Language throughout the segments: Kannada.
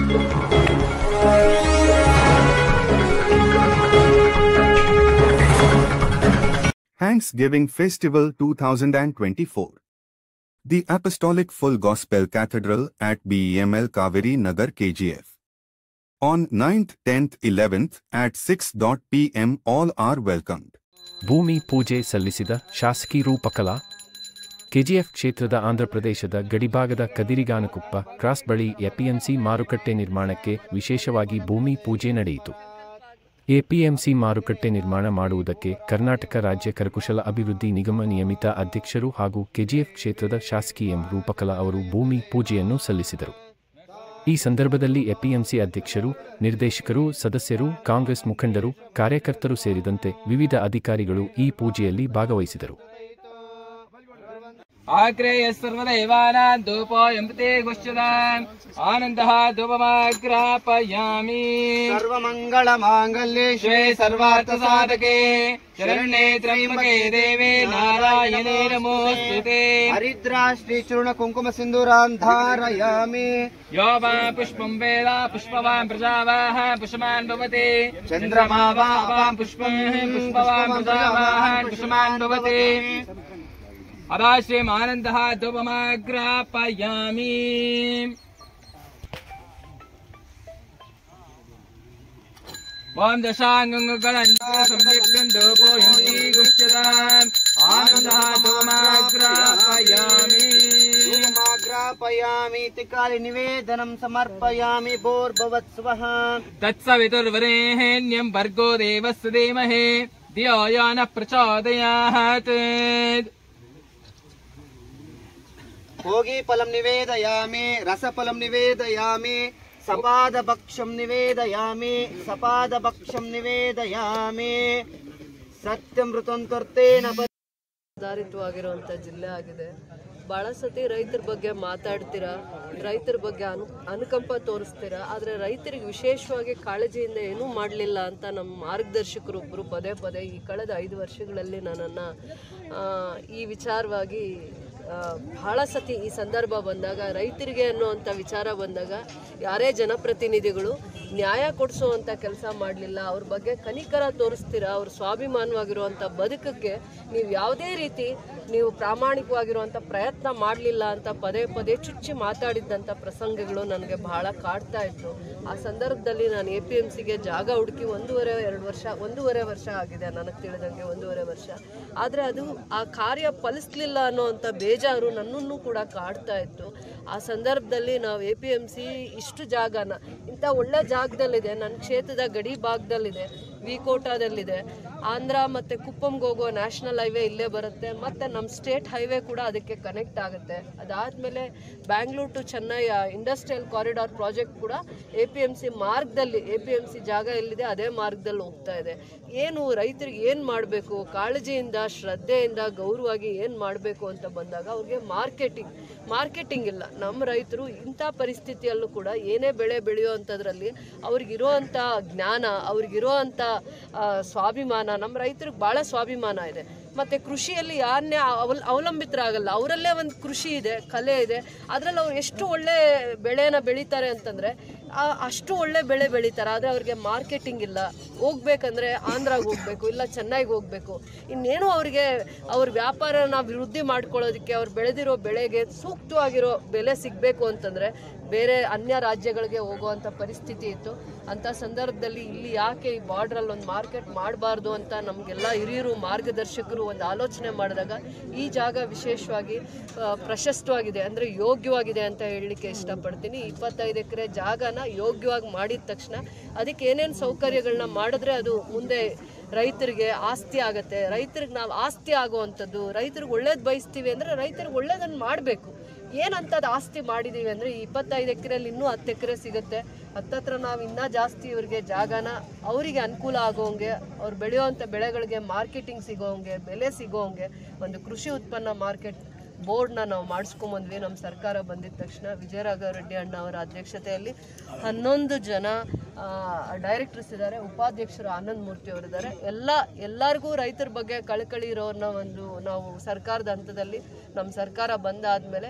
Thanksgiving Festival 2024. The Apostolic Full Gospel Cathedral at BEML Kaveri Nagar KGF. On 9th, 10th, 11th at 6 p.m. all are welcomed. ಭೂಮಿ ಪೂಜೆ ಸಲ್ಲಿಸಿದ ಶಾಸಕಿ ರೂಪಕಲಾ ಕೆಜಿಎಫ್ ಕ್ಷೇತ್ರದ ಆಂಧ್ರಪ್ರದೇಶದ ಗಡಿಭಾಗದ ಕದಿರಿಗಾನಕುಪ್ಪ ಕ್ರಾಸ್ ಬಳಿ ಎಪಿಎಂಸಿ ಮಾರುಕಟ್ಟೆ ನಿರ್ಮಾಣಕ್ಕೆ ವಿಶೇಷವಾಗಿ ಭೂಮಿ ಪೂಜೆ ನಡೆಯಿತು ಎಪಿಎಂಸಿ ಮಾರುಕಟ್ಟೆ ನಿರ್ಮಾಣ ಮಾಡುವುದಕ್ಕೆ ಕರ್ನಾಟಕ ರಾಜ್ಯ ಕರಕುಶಲ ಅಭಿವೃದ್ಧಿ ನಿಗಮ ನಿಯಮಿತ ಅಧ್ಯಕ್ಷರು ಹಾಗೂ ಕೆಜಿಎಫ್ ಕ್ಷೇತ್ರದ ಶಾಸಕಿ ಎಂ ರೂಪಕಲಾ ಅವರು ಭೂಮಿ ಪೂಜೆಯನ್ನು ಸಲ್ಲಿಸಿದರು ಈ ಸಂದರ್ಭದಲ್ಲಿ ಎಪಿಎಂಸಿ ಅಧ್ಯಕ್ಷರು ನಿರ್ದೇಶಕರು ಸದಸ್ಯರು ಕಾಂಗ್ರೆಸ್ ಮುಖಂಡರು ಕಾರ್ಯಕರ್ತರು ಸೇರಿದಂತೆ ವಿವಿಧ ಅಧಿಕಾರಿಗಳು ಈ ಪೂಜೆಯಲ್ಲಿ ಭಾಗವಹಿಸಿದರು आग्रेय सर्वदेवानां धूपोऽयं ते गुश्चताम् आनन्दः धूपमाग्रापयामि सर्वमङ्गलमाङ्गल्ये श्वे सर्वार्थसाधके शरण्ये त्र्यम्बके देवे नारायणे नमोऽस्तु ते हरिद्रा श्रीचूर्णकुङ्कुमसिन्दूरान् धारयामि यो वा पुष्पं वेद पुष्पवान् प्रजावाः पुष्पमान् भवति चन्द्रमा वा वां पुष्पं पुष्पवान् प्रजावाः पुष्पमान् भवति अदाश्रीमानन्दः धूपमाग्रापयामि वां दशाङ्गङ्गलन्दोपोयम् आनन्दः धूपमाग्रापयामि धूपमाग्रापयामि इति काले निवेदनं समर्पयामि भोर्भवत्स्वः तत्सवितुर्वरेण्यं भर्गो देवस्य धीमहि धियो यो न प्रचोदयात् भोगीफलं निवेदयामि रसफलं निवेदयामि सपादभक्षं निवेदयामि सपादभक्षं निवेदयामि सत्यमृतं तर्तेन ಆಧಾರಿತವಾಗಿರುವಂಥ ಜಿಲ್ಲೆ ಆಗಿದೆ ಭಾಳ ಸತಿ ರೈತರ ಬಗ್ಗೆ ಮಾತಾಡ್ತೀರಾ ರೈತರ ಬಗ್ಗೆ ಅನು ಅನುಕಂಪ ತೋರಿಸ್ತೀರಾ ಆದರೆ ರೈತರಿಗೆ ವಿಶೇಷವಾಗಿ ಕಾಳಜಿಯಿಂದ ಏನೂ ಮಾಡಲಿಲ್ಲ ಅಂತ ನಮ್ಮ ಮಾರ್ಗದರ್ಶಕರೊಬ್ಬರು ಪದೇ ಪದೇ ಈ ಕಳೆದ ಐದು ವರ್ಷಗಳಲ್ಲಿ ನನ್ನನ್ನು ಈ ವಿಚಾರವಾಗಿ ಆ, ಬಹಳ ಸತಿ ಈ ಸಂದರ್ಭ ಬಂದಾಗ ರೈತರಿಗೆ ಅನ್ನುವಂಥ ವಿಚಾರ ಬಂದಾಗ ಯಾರೇ ಜನಪ್ರತಿನಿಧಿಗಳು ನ್ಯಾಯ ಕೊಡಿಸುವಂಥ ಕೆಲಸ ಮಾಡಲಿಲ್ಲ ಅವ್ರ ಬಗ್ಗೆ ಕನಿಕರ ತೋರಿಸ್ತೀರಾ ಅವ್ರ ಸ್ವಾಭಿಮಾನವಾಗಿರುವಂಥ ಬದುಕಕ್ಕೆ ನೀವು ಯಾವುದೇ ರೀತಿ ನೀವು ಪ್ರಾಮಾಣಿಕವಾಗಿರುವಂಥ ಪ್ರಯತ್ನ ಮಾಡಲಿಲ್ಲ ಅಂತ ಪದೇ ಪದೇ ಚುಚ್ಚಿ ಮಾತಾಡಿದ್ದಂಥ ಪ್ರಸಂಗಗಳು ನನಗೆ ಬಹಳ ಕಾಡ್ತಾ ಇತ್ತು ಆ ಸಂದರ್ಭದಲ್ಲಿ ನಾನು ಎ ಪಿ ಎಮ್ ಸಿಗೆ ಜಾಗ ಹುಡುಕಿ ಒಂದೂವರೆ ಎರಡು ವರ್ಷ ಒಂದೂವರೆ ವರ್ಷ ಆಗಿದೆ ನನಗೆ ತಿಳಿದಂಗೆ ಒಂದೂವರೆ ವರ್ಷ ಆದರೆ ಅದು ಆ ಕಾರ್ಯ ಫಲಿಸ್ಲಿಲ್ಲ ಅನ್ನೋವಂಥ ಬೇಜಾರು ನನ್ನನ್ನು ಕೂಡ ಕಾಡ್ತಾ ಇತ್ತು ಆ ಸಂದರ್ಭದಲ್ಲಿ ನಾವು ಎ ಪಿ ಎಮ್ ಸಿ ಇಷ್ಟು ಜಾಗನ ಇಂಥ ಒಳ್ಳೆ ಜಾಗದಲ್ಲಿದೆ ನನ್ನ ಕ್ಷೇತ್ರದ ಗಡಿ ಭಾಗದಲ್ಲಿದೆ ವಿಕೋಟಾದಲ್ಲಿದೆ ಆಂಧ್ರ ಮತ್ತು ಕುಪ್ಪಂಗೆ ಹೋಗೋ ನ್ಯಾಷನಲ್ ಹೈವೇ ಇಲ್ಲೇ ಬರುತ್ತೆ ಮತ್ತು ನಮ್ಮ ಸ್ಟೇಟ್ ಹೈವೇ ಕೂಡ ಅದಕ್ಕೆ ಕನೆಕ್ಟ್ ಆಗುತ್ತೆ ಅದಾದಮೇಲೆ Bangalore to Chennai industrial corridor project ಕೂಡ ಎ ಪಿ ಎಮ್ ಸಿ ಮಾರ್ಗದಲ್ಲಿ ಎ ಪಿ ಎಮ್ ಸಿ ಜಾಗ ಎಲ್ಲಿದೆ ಅದೇ ಮಾರ್ಗದಲ್ಲಿ ಹೋಗ್ತಾ ಇದೆ ಏನು ರೈತರಿಗೆ ಏನು ಮಾಡಬೇಕು ಕಾಳಜಿಯಿಂದ ಶ್ರದ್ಧೆಯಿಂದ ಗೌರವವಾಗಿ ಏನು ಮಾಡಬೇಕು ಅಂತ ಬಂದಾಗ ಅವ್ರಿಗೆ ಮಾರ್ಕೆಟಿಂಗ್ ಮಾರ್ಕೆಟಿಂಗ್ ಇಲ್ಲ ನಮ್ಮ ರೈತರು ಇಂಥ ಪರಿಸ್ಥಿತಿಯಲ್ಲೂ ಕೂಡ ಏನೇ ಬೆಳೆ ಬೆಳೆಯುವಂಥದ್ರಲ್ಲಿ ಅವ್ರಿಗಿರುವಂಥ ಜ್ಞಾನ ಅವ್ರಿಗಿರುವಂಥ ಆ, ಸ್ವಾಭಿಮಾನ ನಮ್ಮ ರೈತರಿಗೆ ಭಾಳ ಸ್ವಾಭಿಮಾನ ಇದೆ ಮತ್ತು ಕೃಷಿಯಲ್ಲಿ ಯಾರನ್ನೇ ಅವಲ್ ಅವಲಂಬಿತರಾಗಲ್ಲ ಅವರಲ್ಲೇ ಒಂದು ಕೃಷಿ ಇದೆ ಕಲೆ ಇದೆ ಅದರಲ್ಲಿ ಅವ್ರು ಎಷ್ಟು ಒಳ್ಳೆ ಬೆಳೆನ ಬೆಳೀತಾರೆ ಅಂತಂದರೆ ಅಷ್ಟು ಒಳ್ಳೆ ಬೆಳೆ ಬೆಳೀತಾರೆ ಆದರೆ ಅವ್ರಿಗೆ ಮಾರ್ಕೆಟಿಂಗ್ ಇಲ್ಲ ಹೋಗ್ಬೇಕಂದ್ರೆ ಆಂಧ್ರಾಗೆ ಹೋಗಬೇಕು ಇಲ್ಲ ಚೆನ್ನೈಗೆ ಹೋಗಬೇಕು ಇನ್ನೇನು ಅವರಿಗೆ ಅವ್ರ ವ್ಯಾಪಾರನ ವೃದ್ಧಿ ಮಾಡ್ಕೊಳ್ಳೋದಕ್ಕೆ ಅವ್ರು ಬೆಳೆದಿರೋ ಬೆಳೆಗೆ ಸೂಕ್ತವಾಗಿರೋ ಬೆಲೆ ಸಿಗಬೇಕು ಅಂತಂದರೆ ಬೇರೆ ಅನ್ಯ ರಾಜ್ಯಗಳಿಗೆ ಹೋಗುವಂಥ ಪರಿಸ್ಥಿತಿ ಇತ್ತು ಅಂಥ ಸಂದರ್ಭದಲ್ಲಿ ಇಲ್ಲಿ ಯಾಕೆ ಈ ಬಾರ್ಡ್ರಲ್ಲಿ ಒಂದು ಮಾರ್ಕೆಟ್ ಮಾಡಬಾರ್ದು ಅಂತ ನಮಗೆಲ್ಲ ಹಿರಿಯರು ಮಾರ್ಗದರ್ಶಕರು ಒಂದು ಆಲೋಚನೆ ಮಾಡಿದಾಗ ಈ ಜಾಗ ವಿಶೇಷವಾಗಿ ಆ, ಪ್ರಶಸ್ತವಾಗಿದೆ ಅಂದರೆ ಯೋಗ್ಯವಾಗಿದೆ ಅಂತ ಹೇಳಲಿಕ್ಕೆ ಇಷ್ಟಪಡ್ತೀನಿ ಇಪ್ಪತ್ತೈದು ಎಕರೆ ಜಾಗನ ಯೋಗ್ಯವಾಗಿ ಮಾಡಿದ ತಕ್ಷಣ ಅದಕ್ಕೆ ಏನೇನು ಸೌಕರ್ಯಗಳನ್ನ ಮಾಡಿದ್ರೆ ಅದು ಮುಂದೆ ರೈತರಿಗೆ ಆಸ್ತಿ ಆಗತ್ತೆ ರೈತರಿಗೆ ನಾವು ಆಸ್ತಿ ಆಗುವಂಥದ್ದು ರೈತರಿಗೆ ಒಳ್ಳೇದು ಬಯಸ್ತೀವಿ ಅಂದರೆ ರೈತರಿಗೆ ಒಳ್ಳೇದನ್ನು ಮಾಡಬೇಕು ಏನಂತದ್ದು ಆಸ್ತಿ ಮಾಡಿದ್ದೀವಿ ಅಂದರೆ ಈ ಇಪ್ಪತ್ತೈದು ಎಕರೆಯಲ್ಲಿ ಇನ್ನೂ ಹತ್ತು ಎಕರೆ ಸಿಗುತ್ತೆ ಹತ್ತತ್ರ ನಾವು ಇನ್ನೂ ಜಾಸ್ತಿ ಇವ್ರಿಗೆ ಜಾಗನ ಅವರಿಗೆ ಅನುಕೂಲ ಆಗೋಂಗೆ ಅವ್ರು ಬೆಳೆಯುವಂಥ ಬೆಳೆಗಳಿಗೆ ಮಾರ್ಕೆಟಿಂಗ್ ಸಿಗೋಂಗೆ ಬೆಲೆ ಸಿಗೋಂಗೆ ಒಂದು ಕೃಷಿ ಉತ್ಪನ್ನ ಮಾರ್ಕೆಟ್ ಬೋರ್ಡ್ನ ನಾವು ಮಾಡಿಸ್ಕೊಂಬಂದ್ವಿ ನಮ್ಮ ಸರ್ಕಾರ ಬಂದಿದ ತಕ್ಷಣ ವಿಜಯರಾಘವ ರೆಡ್ಡಿ ಅಣ್ಣ ಅವರ ಅಧ್ಯಕ್ಷತೆಯಲ್ಲಿ ಹನ್ನೊಂದು ಜನ ಡೈರೆಕ್ಟರ್ಸ್ ಇದ್ದಾರೆ ಉಪಾಧ್ಯಕ್ಷರು ಆನಂದ್ ಮೂರ್ತಿ ಅವರಿದ್ದಾರೆ ಎಲ್ಲ ಎಲ್ಲರಿಗೂ ರೈತರ ಬಗ್ಗೆ ಕಳಕಳಿ ಇರೋರನ್ನ ಒಂದು ನಾವು ಸರ್ಕಾರದ ಹಂತದಲ್ಲಿ ನಮ್ಮ ಸರ್ಕಾರ ಬಂದಾದಮೇಲೆ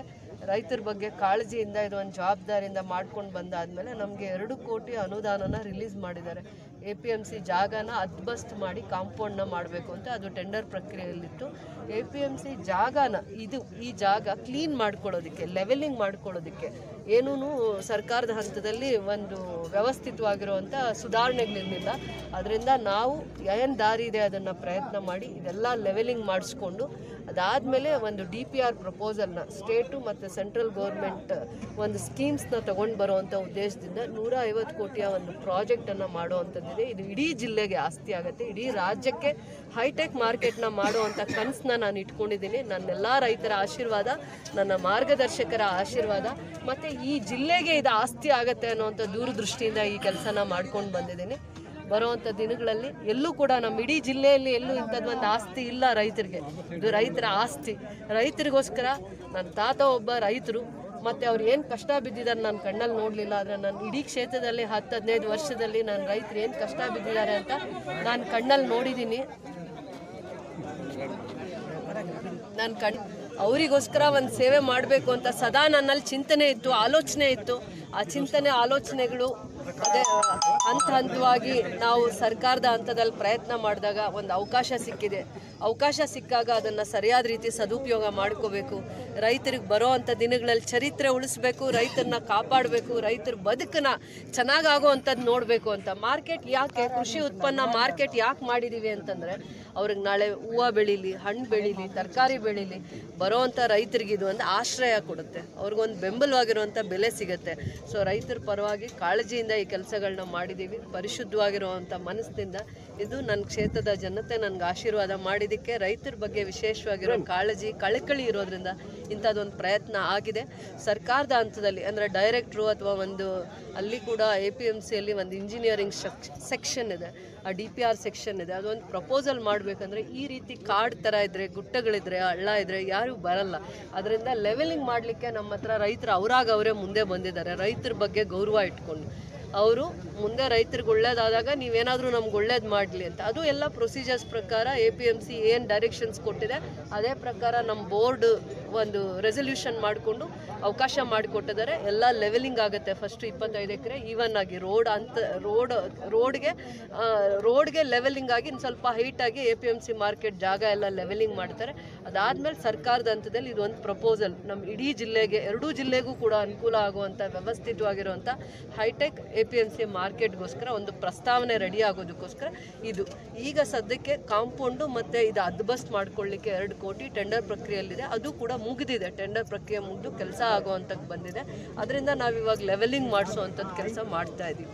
ರೈತರ ಬಗ್ಗೆ ಕಾಳಜಿಯಿಂದ ಇದು ಒಂದು ಜವಾಬ್ದಾರಿಯಿಂದ ಮಾಡ್ಕೊಂಡು ಬಂದಾದ್ಮೇಲೆ ನಮಗೆ ಎರಡು ಕೋಟಿ ಅನುದಾನನ ರಿಲೀಸ್ ಮಾಡಿದ್ದಾರೆ ಎ ಪಿ ಎಮ್ ಸಿ ಜಾಗನ ಅದ್ಬಸ್ಟ್ ಮಾಡಿ ಕಾಂಪೌಂಡ್ನ ಮಾಡಬೇಕು ಅಂತ ಅದು ಟೆಂಡರ್ ಪ್ರಕ್ರಿಯೆಯಲ್ಲಿತ್ತು ಎ ಪಿ ಎಮ್ ಸಿ ಜಾಗನ ಇದು ಈ ಜಾಗ ಕ್ಲೀನ್ ಮಾಡ್ಕೊಳ್ಳೋದಕ್ಕೆ ಲೆವೆಲಿಂಗ್ ಮಾಡ್ಕೊಳ್ಳೋದಕ್ಕೆ ಏನೂ ಸರ್ಕಾರದ ಹಂತದಲ್ಲಿ ಒಂದು ವ್ಯವಸ್ಥಿತವಾಗಿರುವಂಥ ಸುಧಾರಣೆಗಳಿರಲಿಲ್ಲ ಅದರಿಂದ ನಾವು ಏನು ದಾರಿ ಇದೆ ಅದನ್ನು ಪ್ರಯತ್ನ ಮಾಡಿ ಇದೆಲ್ಲ ಲೆವೆಲಿಂಗ್ ಮಾಡಿಸ್ಕೊಂಡು ಅದಾದಮೇಲೆ ಒಂದು ಡಿ ಪಿ ಆರ್ ಪ್ರಪೋಸಲ್ನ ಸ್ಟೇಟು ಮತ್ತು ಸೆಂಟ್ರಲ್ ಗೌರ್ಮೆಂಟ್ ಒಂದು ಸ್ಕೀಮ್ಸ್ನ ತೊಗೊಂಡು ಬರುವಂಥ ಉದ್ದೇಶದಿಂದ ನೂರ ಐವತ್ತು ಕೋಟಿಯ ಒಂದು ಪ್ರಾಜೆಕ್ಟನ್ನು ಮಾಡುವಂಥದ್ದಿದೆ ಇದು ಇಡೀ ಜಿಲ್ಲೆಗೆ ಆಸ್ತಿ ಆಗುತ್ತೆ ಇಡೀ ರಾಜ್ಯಕ್ಕೆ ಹೈಟೆಕ್ ಮಾರ್ಕೆಟ್ನ ಮಾಡುವಂಥ ಕನಸನ್ನ ನಾನು ಇಟ್ಕೊಂಡಿದ್ದೀನಿ ನನ್ನೆಲ್ಲ ರೈತರ ಆಶೀರ್ವಾದ ನನ್ನ ಮಾರ್ಗದರ್ಶಕರ ಆಶೀರ್ವಾದ ಮತ್ತು ಈ ಜಿಲ್ಲೆಗೆ ಇದು ಆಸ್ತಿ ಆಗತ್ತೆ ಅನ್ನುವಂಥ ದೂರದೃಷ್ಟಿಯಿಂದ ಈ ಕೆಲಸನ ಮಾಡ್ಕೊಂಡು ಬಂದಿದ್ದೀನಿ ಬರುವಂಥ ದಿನಗಳಲ್ಲಿ ಎಲ್ಲೂ ಕೂಡ ನಮ್ಮ ಇಡೀ ಜಿಲ್ಲೆಯಲ್ಲಿ ಎಲ್ಲೂ ಇಂಥದ್ದು ಒಂದು ಆಸ್ತಿ ಇಲ್ಲ ರೈತರಿಗೆ ಇದು ರೈತರ ಆಸ್ತಿ ರೈತರಿಗೋಸ್ಕರ ನನ್ನ ತಾತ ಒಬ್ಬ ರೈತರು ಮತ್ತು ಅವ್ರು ಏನು ಕಷ್ಟ ಬಿದ್ದಿದ್ದಾರೆ ನಾನು ಕಣ್ಣಲ್ಲಿ ನೋಡಲಿಲ್ಲ ಆದರೆ ನಾನು ಇಡೀ ಕ್ಷೇತ್ರದಲ್ಲಿ ಹತ್ತು ಹದಿನೈದು ವರ್ಷದಲ್ಲಿ ನನ್ನ ರೈತರು ಏನು ಕಷ್ಟ ಬಿದ್ದಿದ್ದಾರೆ ಅಂತ ನಾನು ಕಣ್ಣಲ್ಲಿ ನೋಡಿದ್ದೀನಿ ನಾನು ಕಣ್ ಅವರಿಗೋಸ್ಕರ ಒಂದು ಸೇವೆ ಮಾಡಬೇಕು ಅಂತ ಸದಾ ನನ್ನಲ್ಲಿ ಚಿಂತನೆ ಇತ್ತು ಆಲೋಚನೆ ಇತ್ತು ಆ ಚಿಂತನೆ ಆಲೋಚನೆಗಳು ಅದೇ ಹಂತ ಹಂತವಾಗಿ ನಾವು ಸರ್ಕಾರದ ಹಂತದಲ್ಲಿ ಪ್ರಯತ್ನ ಮಾಡಿದಾಗ ಒಂದು ಅವಕಾಶ ಸಿಕ್ಕಿದೆ ಅವಕಾಶ ಸಿಕ್ಕಾಗ ಅದನ್ನು ಸರಿಯಾದ ರೀತಿ ಸದುಪಯೋಗ ಮಾಡ್ಕೋಬೇಕು ರೈತರಿಗೆ ಬರೋ ಅಂಥ ದಿನಗಳಲ್ಲಿ ಚರಿತ್ರೆ ಉಳಿಸ್ಬೇಕು ರೈತರನ್ನ ಕಾಪಾಡಬೇಕು ರೈತರ ಬದುಕನ್ನ ಚೆನ್ನಾಗಾಗೋ ಅಂಥದ್ದು ನೋಡಬೇಕು ಅಂತ ಮಾರ್ಕೆಟ್ ಯಾಕೆ ಕೃಷಿ ಉತ್ಪನ್ನ ಮಾರ್ಕೆಟ್ ಯಾಕೆ ಮಾಡಿದ್ದೀವಿ ಅಂತಂದರೆ ಅವ್ರಿಗೆ ನಾಳೆ ಹೂವು ಬೆಳೀಲಿ ಹಣ್ಣು ಬೆಳೀಲಿ ತರಕಾರಿ ಬೆಳೀಲಿ ಬರೋವಂಥ ರೈತರಿಗೆ ಇದು ಒಂದು ಆಶ್ರಯ ಕೊಡುತ್ತೆ ಅವ್ರಿಗೊಂದು ಬೆಂಬಲವಾಗಿರುವಂಥ ಬೆಲೆ ಸಿಗುತ್ತೆ ಸೊ ರೈತರ ಪರವಾಗಿ ಕಾಳಜಿಯಿಂದ ಈ ಕೆಲಸಗಳನ್ನ ಮಾಡಿದ್ದೀವಿ ಪರಿಶುದ್ಧವಾಗಿರುವಂಥ ಮನಸ್ಸಿನಿಂದ ಇದು ನನ್ನ ಕ್ಷೇತ್ರದ ಜನತೆ ನನಗೆ ಆಶೀರ್ವಾದ ಮಾಡಿದ್ದಕ್ಕೆ ರೈತರ ಬಗ್ಗೆ ವಿಶೇಷವಾಗಿರೋ ಕಾಳಜಿ ಕಳಕಳಿ ಇರೋದ್ರಿಂದ ಇಂಥದ್ದೊಂದು ಪ್ರಯತ್ನ ಆಗಿದೆ ಸರ್ಕಾರದ ಹಂತದಲ್ಲಿ ಅಂದರೆ ಡೈರೆಕ್ಟ್ರು ಅಥವಾ ಒಂದು ಅಲ್ಲಿ ಕೂಡ ಎ ಪಿ ಎಮ್ ಸಿಯಲ್ಲಿ ಒಂದು ಇಂಜಿನಿಯರಿಂಗ್ ಸೆಕ್ಷನ್ ಇದೆ ಆ ಡಿ ಪಿ ಆರ್ ಸೆಕ್ಷನ್ ಇದೆ ಅದೊಂದು ಪ್ರಪೋಸಲ್ ಮಾಡಬೇಕಂದ್ರೆ ಈ ರೀತಿ ಕಾಡ್ ಥರ ಇದ್ದರೆ ಗುಟ್ಟಗಳಿದ್ರೆ ಹಳ್ಳ ಇದ್ದರೆ ಯಾರೂ ಬರಲ್ಲ ಅದರಿಂದ ಲೆವೆಲಿಂಗ್ ಮಾಡಲಿಕ್ಕೆ ನಮ್ಮ ಹತ್ರ ರೈತರು ಅವರಾಗ ಅವರೇ ಮುಂದೆ ಬಂದಿದ್ದಾರೆ ರೈತರ ಬಗ್ಗೆ ಗೌರವ ಇಟ್ಕೊಂಡು ಅವರು ಮುಂದೆ ರೈತರಿಗೆ ಒಳ್ಳೇದಾದಾಗ ನೀವೇನಾದರೂ ನಮ್ಗೆ ಒಳ್ಳೇದು ಮಾಡಲಿ ಅಂತ ಅದು ಎಲ್ಲ ಪ್ರೊಸೀಜರ್ಸ್ ಪ್ರಕಾರ ಎ ಪಿ ಎಮ್ ಸಿ ಏನು ಡೈರೆಕ್ಷನ್ಸ್ ಕೊಟ್ಟಿದೆ ಅದೇ ಪ್ರಕಾರ ನಮ್ಮ ಬೋರ್ಡ್ ಒಂದು ರೆಸಲ್ಯೂಷನ್ ಮಾಡಿಕೊಂಡು ಅವಕಾಶ ಮಾಡಿಕೊಟ್ಟಿದ್ದಾರೆ ಎಲ್ಲ ಲೆವೆಲಿಂಗ್ ಆಗುತ್ತೆ ಫಸ್ಟ್ ಇಪ್ಪತ್ತೈದು ಎಕರೆ ಈವನ್ ಆಗಿ ರೋಡ್ ಅಂತ ರೋಡ್ ರೋಡ್ಗೆ ರೋಡ್ಗೆ ಲೆವೆಲಿಂಗ್ ಆಗಿ ಇನ್ನು ಸ್ವಲ್ಪ ಹೈಟ್ ಆಗಿ A P M C market ಜಾಗ ಎಲ್ಲ ಲೆವೆಲಿಂಗ್ ಮಾಡ್ತಾರೆ ಅದಾದಮೇಲೆ ಸರ್ಕಾರದ ಹಂತದಲ್ಲಿ ಇದೊಂದು ಪ್ರಪೋಸಲ್ ನಮ್ಮ ಇಡೀ ಜಿಲ್ಲೆಗೆ ಎರಡೂ ಜಿಲ್ಲೆಗೂ ಕೂಡ ಅನುಕೂಲ ಆಗುವಂಥ ವ್ಯವಸ್ಥಿತವಾಗಿರುವಂಥ hi-tech A P M C ಮಾರ್ಕೆಟ್ಗೋಸ್ಕರ ಒಂದು ಪ್ರಸ್ತಾವನೆ ರೆಡಿ ಆಗೋದಕ್ಕೋಸ್ಕರ ಇದು ಈಗ ಸದ್ಯಕ್ಕೆ ಕಾಂಪೌಂಡು ಮತ್ತು ಇದು ಅದ್ಬಸ್ಟ್ ಮಾಡ್ಕೊಳ್ಳಿಕ್ಕೆ ಎರಡು ಕೋಟಿ ಟೆಂಡರ್ ಪ್ರಕ್ರಿಯೆಯಲ್ಲಿದೆ ಅದು ಕೂಡ ಮುಗಿದಿದೆ ಟೆಂಡರ್ ಪ್ರಕ್ರಿಯೆ ಮುಗಿದು ಕೆಲಸ ಆಗುವಂಥದ್ದು ಬಂದಿದೆ ಅದರಿಂದ ನಾವಿವಾಗ ಲೆವೆಲಿಂಗ್ ಮಾಡಿಸುವಂಥದ್ದು ಕೆಲಸ ಮಾಡ್ತಾ ಇದ್ದೀವಿ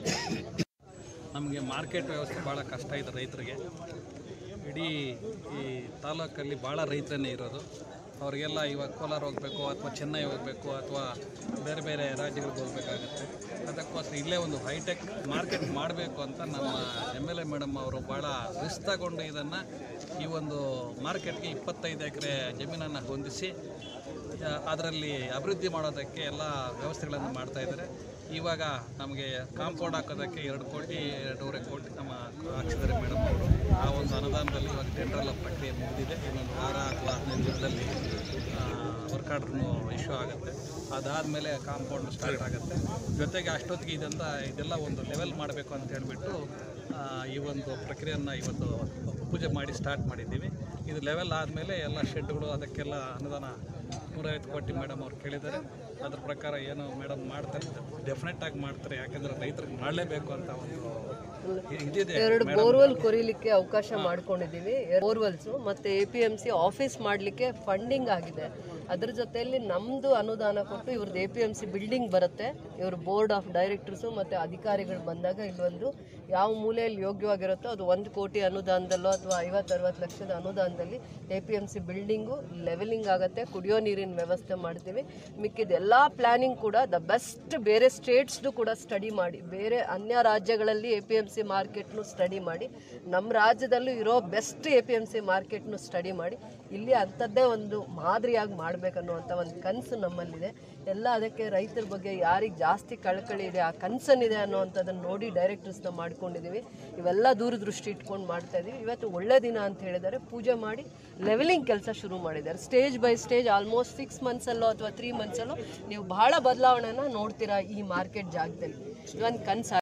ನಮಗೆ ಮಾರ್ಕೆಟ್ ವ್ಯವಸ್ಥೆ ಭಾಳ ಕಷ್ಟ ಇದೆ ರೈತರಿಗೆ ಇಡೀ ಈ ತಾಲೂಕಲ್ಲಿ ಭಾಳ ರೈತರನ್ನೇ ಇರೋದು ಅವರಿಗೆಲ್ಲ ಇವಾಗ ಕೋಲಾರ ಹೋಗಬೇಕು ಅಥವಾ ಚೆನ್ನೈ ಹೋಗಬೇಕು ಅಥವಾ ಬೇರೆ ಬೇರೆ ರಾಜ್ಯಗಳಿಗೆ ಹೋಗಬೇಕಾಗತ್ತೆ ಅದಕ್ಕೋಸ್ಕರ ಇಲ್ಲೇ ಒಂದು ಹೈಟೆಕ್ ಮಾರ್ಕೆಟ್ ಮಾಡಬೇಕು ಅಂತ ನಮ್ಮ ಎಮ್ ಎಲ್ ಎ ಮೇಡಮ್ ಅವರು ಭಾಳ ರಿಸ್ಕ್ ತಗೊಂಡು ಇದನ್ನು ಈ ಒಂದು ಮಾರ್ಕೆಟ್ಗೆ ಇಪ್ಪತ್ತೈದು ಎಕರೆ ಜಮೀನನ್ನು ಹೊಂದಿಸಿ ಅದರಲ್ಲಿ ಅಭಿವೃದ್ಧಿ ಮಾಡೋದಕ್ಕೆ ಎಲ್ಲ ವ್ಯವಸ್ಥೆಗಳನ್ನು ಮಾಡ್ತಾ ಇದ್ದಾರೆ ಇವಾಗ ನಮಗೆ ಕಾಂಪೌಂಡ್ ಹಾಕೋದಕ್ಕೆ ಎರಡು ಕೋಟಿ ಎರಡೂವರೆ ಕೋಟಿ ನಮ್ಮ ಹಾಕ್ಸಿದ್ದಾರೆ ಮೇಡಮ್ ಅವರು ಆ ಒಂದು ಅನುದಾನದಲ್ಲಿ ಇವಾಗ ಟೆಂಡರ್ ಪ್ರಕ್ರಿಯೆ ಮುಗಿದಿದೆ ಇನ್ನೊಂದು ವಾರ ಅಥವಾ ಹದಿನೈದು ದಿನದಲ್ಲಿ ವರ್ಕ್ ಆರ್ಡ್ರೂ ಇಶ್ಯೂ ಆಗುತ್ತೆ ಅದಾದಮೇಲೆ ಕಾಂಪೌಂಡ್ ಸ್ಟಾರ್ಟ್ ಆಗುತ್ತೆ ಜೊತೆಗೆ ಅಷ್ಟೊತ್ತಿಗೆ ಇದಂತ ಇದೆಲ್ಲ ಒಂದು ಲೆವೆಲ್ ಮಾಡಬೇಕು ಅಂತ ಹೇಳಿಬಿಟ್ಟು ಆ, ಈ ಒಂದು ಪ್ರಕ್ರಿಯೆಯನ್ನು ಇವತ್ತು ಪೂಜೆ ಮಾಡಿ ಸ್ಟಾರ್ಟ್ ಮಾಡಿದ್ದೀವಿ ಇದು ಲೆವೆಲ್ ಆದಮೇಲೆ ಎಲ್ಲ ಶೆಡ್ಗಳು ಅದಕ್ಕೆಲ್ಲ ಅನುದಾನ ನೂರೈವತ್ತು ಕೋಟಿ ಮೇಡಮ್ ಅವ್ರು ಕೇಳಿದ್ದಾರೆ ಅದ್ರ ಪ್ರಕಾರ ಏನು ಮೇಡಮ್ ಮಾಡ್ತಾರೆ ಡೆಫಿನೆಟ್ ಆಗಿ ಮಾಡ್ತಾರೆ ಯಾಕೆಂದರೆ ರೈತರಿಗೆ ಮಾಡಲೇಬೇಕು ಅಂತ ಒಂದು ಇದಿದೆ ಎರಡು ಬೋರ್ವೆಲ್ ಕೊರಿಲಿಕ್ಕೆ ಅವಕಾಶ ಮಾಡ್ಕೊಂಡಿದ್ದೀವಿ ಬೋರ್ವೆಲ್ಸ್ ಮತ್ತೆ A P M C office ಮಾಡಲಿಕ್ಕೆ ಫಂಡಿಂಗ್ ಆಗಿದೆ ಅದ್ರ ಜೊತೆಯಲ್ಲಿ ನಮ್ಮದು ಅನುದಾನ ಕೊಟ್ಟು ಇವ್ರದ್ದು A P M C building ಬರುತ್ತೆ ಇವ್ರ ಬೋರ್ಡ್ ಆಫ್ ಡೈರೆಕ್ಟರ್ಸು ಮತ್ತು ಅಧಿಕಾರಿಗಳು ಬಂದಾಗ ಇಲ್ಲೊಂದು ಯಾವ ಮೂಲೆಯಲ್ಲಿ ಯೋಗ್ಯವಾಗಿರುತ್ತೋ ಅದು ಒಂದು ಕೋಟಿ ಅನುದಾನದಲ್ಲೋ ಅಥವಾ ಐವತ್ತು ಅರವತ್ತು ಲಕ್ಷದ ಅನುದಾನದಲ್ಲಿ A P M C building leveling ಆಗುತ್ತೆ ಕುಡಿಯೋ ನೀರಿನ ವ್ಯವಸ್ಥೆ ಮಾಡ್ತೀವಿ ಮಿಕ್ಕಿದ ಎಲ್ಲ ಪ್ಲ್ಯಾನಿಂಗ್ ಕೂಡ ದ ಬೆಸ್ಟ್ ಬೇರೆ ಸ್ಟೇಟ್ಸ್ದು ಕೂಡ ಸ್ಟಡಿ ಮಾಡಿ ಬೇರೆ ಅನ್ಯ ರಾಜ್ಯಗಳಲ್ಲಿ ಎ ಪಿ ಎಮ್ ಸಿ ಮಾರ್ಕೆಟ್ನು ಸ್ಟಡಿ ಮಾಡಿ ನಮ್ಮ ರಾಜ್ಯದಲ್ಲೂ ಇರೋ best A P M C ಮಾರ್ಕೆಟ್ನು ಸ್ಟಡಿ ಮಾಡಿ ಇಲ್ಲಿ ಅಂಥದ್ದೇ ಒಂದು ಮಾದರಿಯಾಗಿ ಮಾಡಬೇಕನ್ನುವಂಥ ಒಂದು ಕನಸು ನಮ್ಮಲ್ಲಿದೆ ಎಲ್ಲ ಅದಕ್ಕೆ ರೈತರ ಬಗ್ಗೆ ಯಾರಿಗೆ ಜಾಸ್ತಿ ಕಳಕಳಿ ಇದೆ ಆ ಕನಸನ್ನಿದೆ ಅನ್ನೋವಂಥದ್ದನ್ನು ನೋಡಿ ಡೈರೆಕ್ಟರ್ಸ್ನ ಮಾಡ್ಕೊಂಡಿದ್ದೀವಿ ಇವೆಲ್ಲ ದೂರದೃಷ್ಟಿ ಇಟ್ಕೊಂಡು ಮಾಡ್ತಾ ಇದೀವಿ ಇವತ್ತು ಒಳ್ಳೆ ದಿನ ಅಂತ ಹೇಳಿದ್ದಾರೆ ಪೂಜೆ ಮಾಡಿ ಲೆವೆಲಿಂಗ್ ಕೆಲಸ ಶುರು ಮಾಡಿದ್ದಾರೆ stage by stage almost six ಮಂತ್ಸಲ್ಲೋ ಅಥವಾ ತ್ರೀ ಮಂತ್ಸಲ್ಲೋ ನೀವು ಬಹಳ ಬದಲಾವಣೆನ ನೋಡ್ತೀರಾ ಈ ಮಾರ್ಕೆಟ್ ಜಾಗದಲ್ಲಿ ಒಂದು ಕನಸು